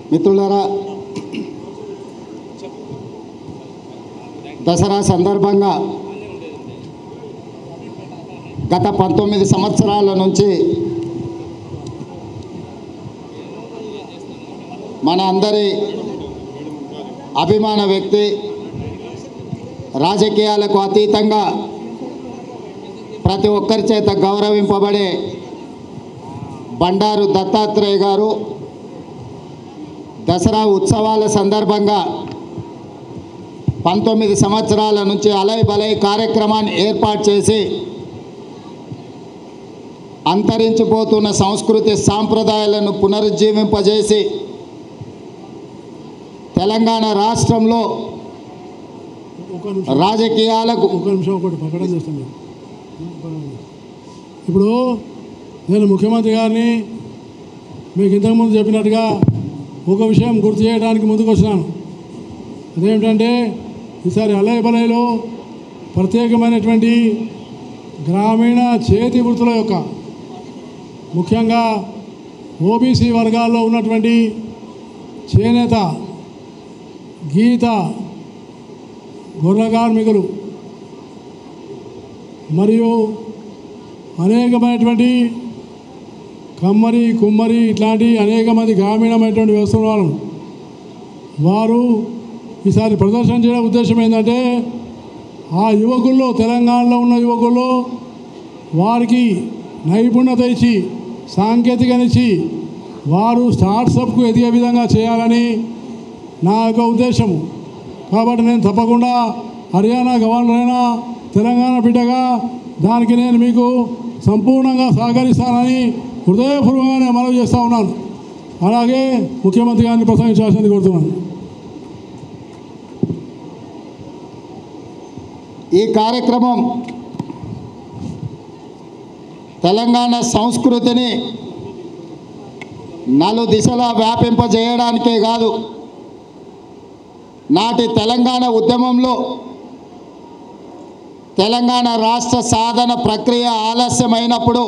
మిత్రులారా దసరా సందర్భంగా గత పంతొమ్మిది సంవత్సరాల నుంచి మన అందరి అభిమాన వ్యక్తి రాజకీయాలకు అతీతంగా ప్రతి ఒక్కరి చేత గౌరవింపబడే బండారు దత్తాత్రేయ గారు దసరా ఉత్సవాల సందర్భంగా పంతొమ్మిది సంవత్సరాల నుంచి అలై బలై కార్యక్రమాన్ని ఏర్పాటు చేసి అంతరించిపోతున్న సంస్కృతి సాంప్రదాయాలను పునరుజ్జీవింపజేసి తెలంగాణ రాష్ట్రంలో ఒక నిమిషం రాజకీయాలకు ఒక నిమిషం ఒకటి ప్రకటన చేస్తాను నేను. ఇప్పుడు నేను ముఖ్యమంత్రి గారిని మీకు ఇంతకుముందు చెప్పినట్టుగా ఒక విషయం గుర్తు చేయడానికి ముందుకు వచ్చినాను అదేమిటంటే ఈసారి అలయ బలయలో ప్రత్యేకమైనటువంటి గ్రామీణ చేతి వృత్తుల యొక్క ముఖ్యంగా ఓబీసీ వర్గాల్లో ఉన్నటువంటి చేనేత గీత గొర్రె కార్మికులు మరియు అనేకమైనటువంటి కమ్మరి కుమ్మరి ఇట్లాంటి అనేక మంది గ్రామీణమైనటువంటి వ్యవస్థల వాళ్ళు వారు ఈసారి ప్రదర్శన చేయడం ఉద్దేశం ఏంటంటే ఆ యువకుల్లో తెలంగాణలో ఉన్న యువకుల్లో వారికి నైపుణ్యత ఇచ్చి సాంకేతికత ఇచ్చి వారు స్టార్ట్సప్కు ఎదిగే విధంగా చేయాలని నా యొక్క ఉద్దేశము కాబట్టి నేను తప్పకుండా హర్యానా గవర్నర్ అయినా తెలంగాణ బిడ్డగా దానికి నేను మీకు సంపూర్ణంగా సహకరిస్తానని హృదయపూర్వకంగా మనవి చేస్తూ ఉన్నాను అలాగే ముఖ్యమంత్రి గారిని ప్రసంగించాల్సింది కోరుతున్నాను ఈ కార్యక్రమం తెలంగాణ సంస్కృతిని నలు దిశలా వ్యాపింపజేయడానికే కాదు నాటి తెలంగాణ ఉద్యమంలో తెలంగాణ రాష్ట్ర సాధన ప్రక్రియ ఆలస్యమైనప్పుడు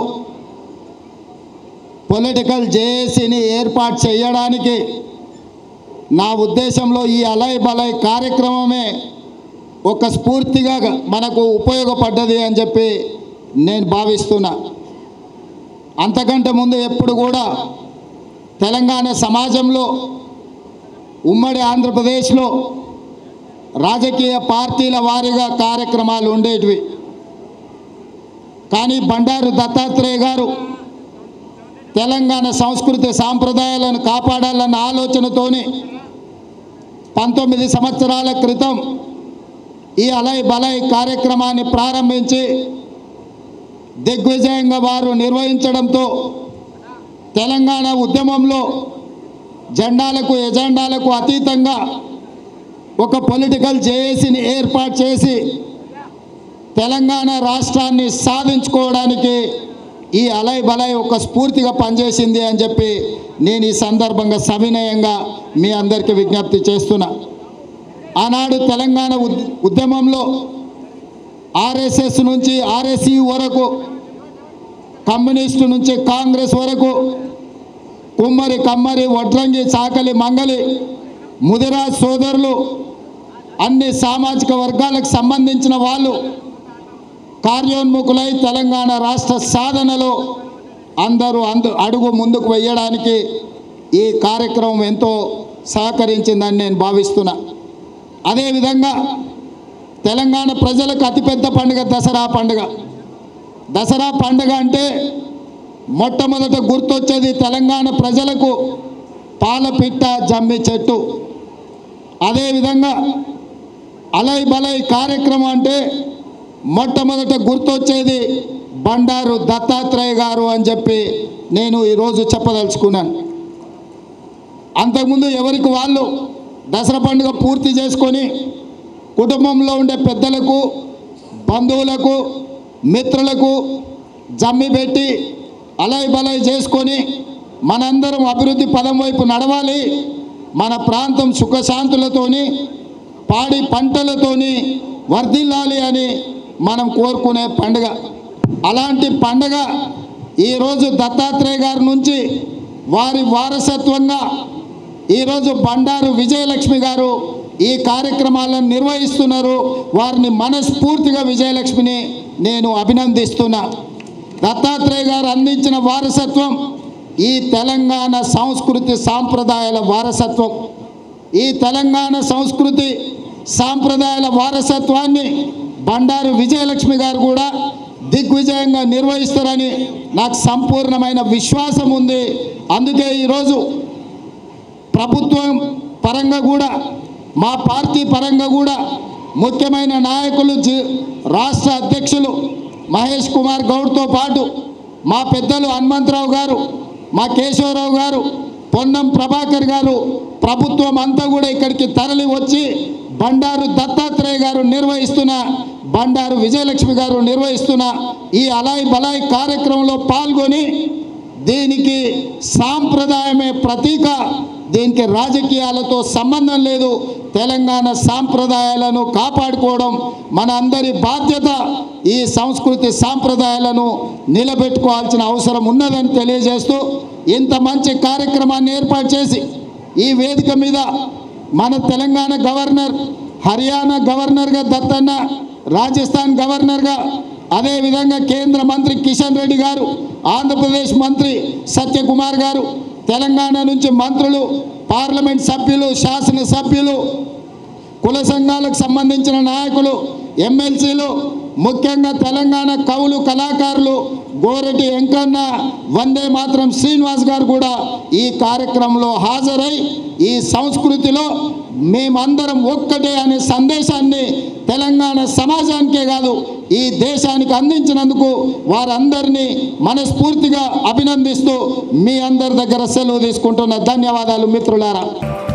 పొలిటికల్ జేఏసీని ఏర్పాటు చేయడానికి నా ఉద్దేశంలో ఈ అలై బలై కార్యక్రమమే ఒక స్ఫూర్తిగా మనకు ఉపయోగపడ్డది అని చెప్పి నేను భావిస్తున్నా అంతకంటే ముందు ఎప్పుడు కూడా తెలంగాణ సమాజంలో ఉమ్మడి ఆంధ్రప్రదేశ్లో రాజకీయ పార్టీల వారీగా కార్యక్రమాలు ఉండేటివి కానీ బండారు దత్తాత్రేయ గారు తెలంగాణ సంస్కృతి సాంప్రదాయాలను కాపాడాలన్న ఆలోచనతోని పంతొమ్మిది సంవత్సరాల క్రితం ఈ అలై బలై కార్యక్రమాన్ని ప్రారంభించి దిగ్విజయంగా వారు నిర్వహించడంతో తెలంగాణ ఉద్యమంలో జెండాలకు ఎజెండాలకు అతీతంగా ఒక పొలిటికల్ జేఏసీని ఏర్పాటు చేసి తెలంగాణ రాష్ట్రాన్ని సాధించుకోవడానికి ఈ అలై బలై ఒక స్ఫూర్తిగా పనిచేసింది అని చెప్పి నేను ఈ సందర్భంగా సవినయంగా మీ అందరికీ విజ్ఞప్తి చేస్తున్నా ఆనాడు తెలంగాణ ఉద్- ఉద్యమంలో ఆర్ఎస్ఎస్ నుంచి ఆర్ఎస్ఈ వరకు కమ్యూనిస్టు నుంచి కాంగ్రెస్ వరకు కుమ్మరి కమ్మరి వడ్రంగి చాకలి మంగలి ముదిరాజ్ సోదరులు అన్ని సామాజిక వర్గాలకు సంబంధించిన వాళ్ళు కార్యోన్ముఖులై తెలంగాణ రాష్ట్ర సాధనలో అందరూ అందు అడుగు ముందుకు వేయడానికి ఈ కార్యక్రమం ఎంతో సహకరించిందని నేను భావిస్తున్నా అదేవిధంగా తెలంగాణ ప్రజలకు అతిపెద్ద పండుగ దసరా పండుగ దసరా పండుగ అంటే మొట్టమొదట గుర్తొచ్చేది తెలంగాణ ప్రజలకు పాలపిట్ట జమ్మి చెట్టు అదేవిధంగా అలై బలై కార్యక్రమం అంటే మొట్టమొదట గుర్తొచ్చేది బండారు దత్తాత్రేయ గారు అని చెప్పి నేను ఈరోజు చెప్పదలుచుకున్నాను అంతకుముందు ఎవరికి వాళ్ళు దసరా పండుగ పూర్తి చేసుకొని కుటుంబంలో ఉండే పెద్దలకు బంధువులకు మిత్రులకు జమ్మి పెట్టి అలై బలై చేసుకొని మనందరం అభివృద్ధి పదం వైపు నడవాలి మన ప్రాంతం సుఖశాంతులతోని పాడి పంటలతోని వర్ధిల్లాలి అని మనం కోరుకునే పండుగ అలాంటి పండుగ ఈరోజు దత్తాత్రేయ గారి నుంచి వారి వారసత్వంగా ఈరోజు బండారు విజయలక్ష్మి గారు ఈ కార్యక్రమాలను నిర్వహిస్తున్నారు వారిని మనస్ఫూర్తిగా విజయలక్ష్మిని నేను అభినందిస్తున్నా దత్తాత్రేయ గారు అందించిన వారసత్వం ఈ తెలంగాణ సంస్కృతి సాంప్రదాయాల వారసత్వం ఈ తెలంగాణ సంస్కృతి సాంప్రదాయాల వారసత్వాన్ని బండారు విజయలక్ష్మి గారు కూడా దిగ్విజయంగా నిర్వహిస్తారని నాకు సంపూర్ణమైన విశ్వాసం ఉంది అందుకే ఈరోజు ప్రభుత్వం పరంగా కూడా మా పార్టీ పరంగా కూడా ముఖ్యమైన నాయకులు జి రాష్ట్ర అధ్యక్షులు మహేష్ కుమార్ గౌడ్తో పాటు మా పెద్దలు హనుమంతరావు గారు మా కేశవరావు గారు పొన్నం ప్రభాకర్ గారు ప్రభుత్వం అంతా కూడా ఇక్కడికి తరలి వచ్చి బండారు దత్తాత్రేయ గారు నిర్వహిస్తున్న బండారు విజయలక్ష్మి గారు నిర్వహిస్తున్న ఈ అలాయ్ బలాయ్ కార్యక్రమంలో పాల్గొని దీనికి సాంప్రదాయమే ప్రతీక దీనికి రాజకీయాలతో సంబంధం లేదు తెలంగాణ సాంప్రదాయాలను కాపాడుకోవడం మన అందరి బాధ్యత ఈ సంస్కృతి సాంప్రదాయాలను నిలబెట్టుకోవాల్సిన అవసరం ఉన్నదని తెలియజేస్తూ ఇంత మంచి కార్యక్రమాన్ని ఏర్పాటు చేసి ఈ వేదిక మీద మన తెలంగాణ గవర్నర్ హర్యానా గవర్నర్గా దత్తన్న రాజస్థాన్ గవర్నర్గా అదేవిధంగా కేంద్ర మంత్రి కిషన్ రెడ్డి గారు ఆంధ్రప్రదేశ్ మంత్రి సత్యకుమార్ గారు తెలంగాణ నుంచి మంత్రులు పార్లమెంట్ సభ్యులు శాసనసభ్యులు కుల సంఘాలకు సంబంధించిన నాయకులు ఎమ్మెల్సీలు ముఖ్యంగా తెలంగాణ కవులు కళాకారులు గోరెటి వెంకన్న వందే మాత్రం శ్రీనివాస్ గారు కూడా ఈ కార్యక్రమంలో హాజరై ఈ సంస్కృతిలో మేమందరం ఒక్కటే అనే సందేశాన్ని తెలంగాణ సమాజానికే కాదు ఈ దేశానికి అందించినందుకు వారందరినీ మనస్ఫూర్తిగా అభినందిస్తూ మీ అందరి దగ్గర సెలవు తీసుకుంటున్న ధన్యవాదాలు మిత్రులారా